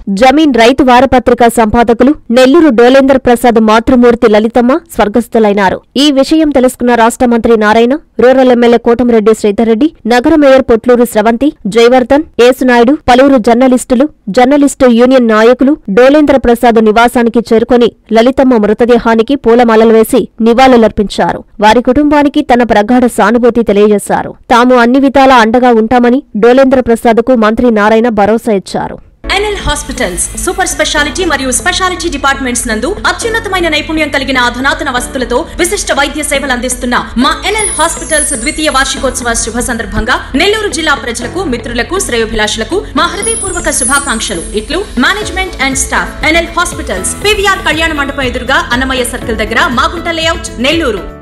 జమీన్ రైతు వారపత్రిక సంపాదకులు నెల్లూరు డోలేందర్ ప్రసాద్ మాతృమూర్తి లలితమ్మ స్వర్గస్థులైనారు ఈ విషయం తెలుసుకున్న రాష్ట్ర మంత్రి నారాయణ రూరల్ ఎమ్మెల్యే కోటమిరెడ్డి శ్రీధర్రెడ్డి నగర మేయర్ పొట్లూరు స్రవంతి జయవర్ధన్ ఏసునాయుడు పలువురు జర్నలిస్టులు జర్నలిస్టు యూనియన్ నాయకులు డోలేంద్ర ప్రసాద్ నివాసానికి చేరుకొని లలితమ్మ మృతదేహానికి పూలమాలలు వేసి నివాళులర్పించారు వారి కుటుంబానికి తన ప్రగాఢ సానుభూతి తెలియజేశారు తాము అన్ని విధాలా అండగా ఉంటామని డోలేంద్ర ప్రసాద్కు మంత్రి నారాయణ భరోసా ఇచ్చారు ఎన్ఎల్ హాస్పిటల్స్ సూపర్ స్పెషాలిటీ మరియు స్పెషాలిటీ డిపార్ట్మెంట్స్ నందు అత్యున్నతమైన నైపుణ్యం కలిగిన అధునాతన వస్తువులతో విశిష్ట వైద్య సేవలు అందిస్తున్న మా ఎన్ఎల్ హాస్పిటల్స్ ద్వితీయ వార్షికోత్సవ శుభ సందర్భంగా నెల్లూరు జిల్లా ప్రజలకు మిత్రులకు శ్రేయోభిలాషులకు మా హృదయపూర్వక శుభాకాంక్షలు ఇట్లు management and staff NL hospitals PVR Kalyana Mandapam ఎదురుగా అన్నమయ్య సర్కిల్ దగ్గర మాగుంట లేఅవుట్ నెల్లూరు